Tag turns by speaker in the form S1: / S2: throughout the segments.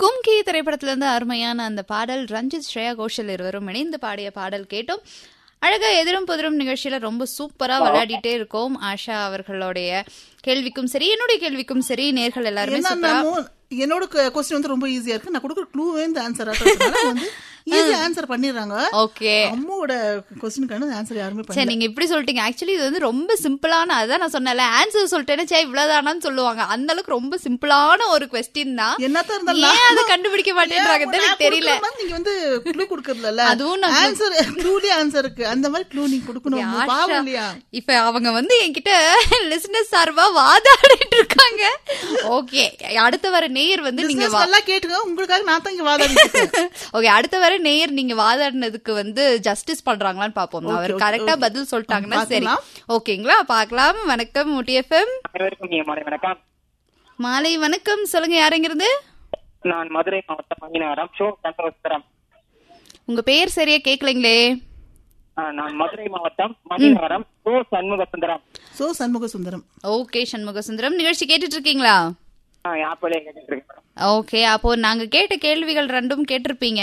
S1: கும்கி திரைப்படத்திலிருந்து அருமையான அந்த பாடல் ரஞ்சித் ஸ்ரேயா கோஷல் இருவரும் இணைந்து பாடிய பாடல் கேட்டோம் அழகா எதிரும் புதிரும் நிகழ்ச்சியில ரொம்ப சூப்பரா விளையாடிட்டே இருக்கோம் ஆஷா அவர்களுடைய கேள்விக்கும் சரி என்னுடைய கேள்விக்கும் சரி நேர்கள் எல்லாருமே
S2: என்ன
S1: சூப்பரா
S2: நாமோ- என்னோட கொஸ்டின் வந்து ரொம்ப ஈஸியா இருக்கு நான் கொடுக்குற க்ளூவே இந்த ஆன்சர் வந்து ஈஸியா ஆன்சர் பண்ணிடுறாங்க
S1: ஓகே
S2: அம்மாவோட கொஸ்டினுக்கான ஆன்சர் யாருமே பண்ணல
S1: சரி நீங்க இப்படி சொல்லிட்டீங்க ஆக்சுவலி இது வந்து ரொம்ப சிம்பிளான அதான் நான் சொன்னேன்ல ஆன்சர் சொல்லிட்டேன்னு சே இவ்வளவுதானான்னு சொல்லுவாங்க அந்த அளவுக்கு ரொம்ப சிம்பிளான ஒரு கொஸ்டின் தான்
S2: என்னத்தான் இருந்தாலும்
S1: ஏன் அதை கண்டுபிடிக்க மாட்டேன்றாங்கன்னு எனக்கு தெரியல
S2: நீங்க வந்து க்ளூ கொடுக்கறதுல
S1: அதுவும் நான்
S2: ஆன்சர் க்ளூலயே ஆன்சர் இருக்கு அந்த மாதிரி க்ளூ நீங்க கொடுக்கணும்
S1: ஆஷா,
S2: பாவம் இல்லையா
S1: இப்ப அவங்க வந்து என்கிட்ட லிசனஸ் சார்பா வாதாடிட்டு இருக்காங்க ஓகே அடுத்த வர நேயர் வந்து நீங்க
S2: Business நல்லா கேட்டுங்க உங்களுக்காக நான் தான் இங்க வாதாடிட்டு இருக்கேன்.
S1: ஓகே அடுத்த வர நேயர் நீங்க வாதாடினதுக்கு வந்து ஜஸ்டிஸ் பண்றாங்களான்னு பாப்போம் அவர்
S2: okay,
S1: கரெக்டா
S2: okay.
S1: பதில் சொல்லிட்டாங்கன்னா சரி
S2: பார்க்கலாம்.
S1: ஓகேங்களா பார்க்கலாம் வணக்கம் முட்டி எஃப்எம்
S3: அனைவருக்கும் நீங்க மாலை வணக்கம்
S1: மாலை வணக்கம் சொல்லுங்க யாருங்கிறது
S3: நான் மதுரை மாவட்டம் மங்கினவரம் ஷோ சந்தோஷரம்
S1: உங்க பேர் சரியா கேக்கலைங்களே
S3: நான் மதுரை மாவட்டம் Manginavaram show Shanmuga Sundaram
S2: so Shanmuga Sundaram
S1: okay Shanmuga Sundaram நிகழ்ச்சி கேட்டுட்டு இருக்கீங்களா
S3: ஆப்பிளே கேட்டுட்டு இருக்கேன்
S1: ஓகே அப்போ நாங்க கேட்ட கேள்விகள் ரெண்டும் கேட்டிருப்பீங்க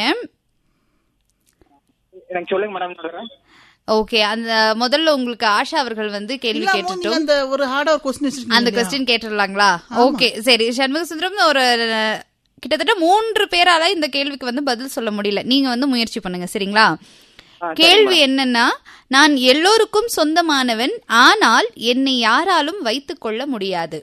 S3: எனக்கு சொல்லுங்க மேடம் சொல்றேன்
S1: ஓகே அந்த முதல்ல உங்களுக்கு ஆஷா அவர்கள் வந்து கேள்வி
S2: இல்ல, அம்மா,
S1: கேட்டுட்டோம்
S2: நீங்க அந்த ஒரு ஹார்டா ஒரு கொஸ்டின் வச்சிருக்கீங்க
S1: அந்த
S2: இல்லையா?
S1: கொஸ்டின் கேட்டுடலாங்களா ஓகே சரி சண்முக சுந்தரம் ஒரு அஹ், கிட்டத்தட்ட மூன்று பேரால இந்த கேள்விக்கு வந்து பதில் சொல்ல முடியல நீங்க வந்து முயற்சி பண்ணுங்க சரிங்களா கேள்வி என்னன்னா நான் எல்லோருக்கும் சொந்தமானவன் ஆனால் என்னை யாராலும் வைத்துக் கொள்ள முடியாது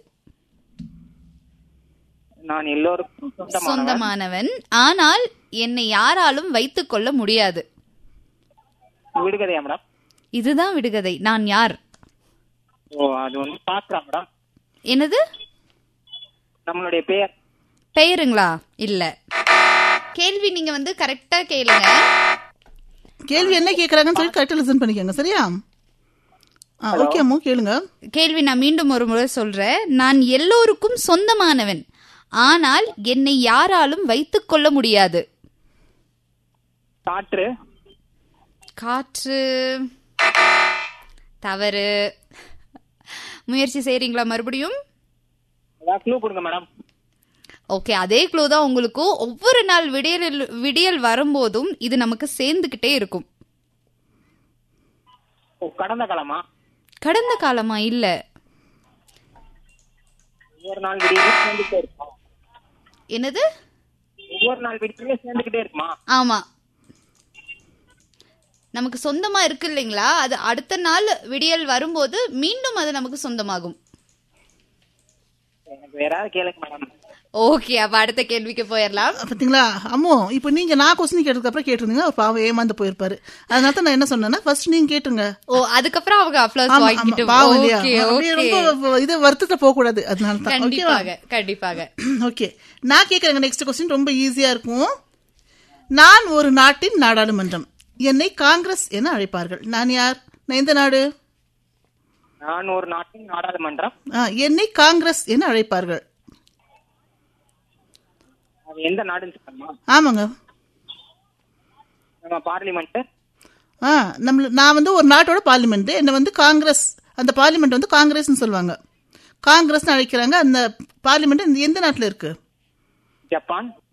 S3: நான் எல்லோருக்கும் சொந்தமானவன்
S1: சொந்தமானவன் ஆனால் என்னை யாராலும் வைத்துக் கொள்ள முடியாது
S3: விடுகதையா மேடம்
S1: இதுதான் விடுகதை நான் யார்
S3: ஓ அது வந்து பாக்குறேன் மேடம்
S1: என்னது
S3: நம்மளுடைய பெயர்
S1: பெயருங்களா இல்ல கேள்வி நீங்க வந்து கரெக்டா கேளுங்க
S2: கேள்வி என்ன கேக்குறாங்கன்னு சொல்லி கரெக்டா லிசன் பண்ணிக்கோங்க சரியா ஆ ஓகே அம்மு கேளுங்க
S1: கேள்வி நான் மீண்டும் ஒரு முறை சொல்றேன் நான் எல்லோருக்கும் சொந்தமானவன் ஆனால் என்னை யாராலும் வைத்துக் கொள்ள முடியாது
S3: காற்று
S1: காற்று தவறு முயற்சி செய்றீங்களா மறுபடியும்
S3: ஏதாவது க்ளூ கொடுங்க மேடம்
S1: ஓகே அதே க்ளூ தான் உங்களுக்கும் ஒவ்வொரு நாள் விடியல் விடியல் வரும்போதும் இது நமக்கு சேர்ந்துகிட்டே இருக்கும்
S3: ஓ கடந்த காலமா
S1: கடந்த காலமா இல்ல
S3: ஒவ்வொரு நாள் விடியும் சேர்ந்துக்கிட்டே இருக்குமா
S1: என்னது
S3: ஒவ்வொரு நாள் விடியும் சேர்ந்துக்கிட்டே இருக்குமா
S1: ஆமா நமக்கு சொந்தமா இருக்கு இல்லைங்களா அது அடுத்த நாள் விடியல் வரும்போது மீண்டும் அது நமக்கு சொந்தமாகும்
S3: எனக்கு வேற ஏதாவது கேளுங்க மேடம்
S1: ஓகே அப்ப அடுத்த கேள்விக்கு போயிடலாம்
S2: பாத்தீங்களா அம்மு இப்போ நீங்க நான் கொஸ்டின் கேட்டதுக்கு அப்புறம் கேட்டிருந்தீங்க அவர் பாவம் ஏமாந்து போயிருப்பாரு அதனால தான் நான் என்ன சொன்னேன்னா ஃபர்ஸ்ட் நீங்க கேட்டுங்க
S1: ஓ அதுக்கப்புறம் அவங்க அப்ளோஸ்
S2: ஆமா, ஆமா,
S1: வாங்கிட்டு
S2: பாவம் இல்லையா
S1: ஓகே
S2: அப்படியே
S1: ஓகே
S2: ரொம்ப இது வருத்தத்தை போக கூடாது அதனால தான் ஓகேவா
S1: கண்டிப்பாக கண்டிப்பாக
S2: ஓகே நான் கேட்குறேங்க நெக்ஸ்ட் கொஸ்டின் ரொம்ப ஈஸியா இருக்கும் நான் ஒரு நாட்டின் நாடாளுமன்றம் என்னை காங்கிரஸ் என அழைப்பார்கள் நான் யார் நான் எந்த நாடு
S3: நான் ஒரு நாட்டின் நாடாளுமன்றம்
S2: ஆ, என்னை காங்கிரஸ் என அழைப்பார்கள்
S3: அது எந்த நாடுன்னு சொல்லணுமா
S2: ஆமாங்க
S3: நம்ம பார்லிமெண்ட்
S2: ஆ நம்ம நான் வந்து ஒரு நாட்டோட பார்லிமெண்ட் என்னை வந்து காங்கிரஸ் அந்த பார்லிமெண்ட் வந்து காங்கிரஸ்னு சொல்லுவாங்க காங்கிரஸ்னு அழைக்கிறாங்க அந்த பார்லிமெண்ட் எந்த நாட்டில் இருக்கு
S3: ஜப்பான்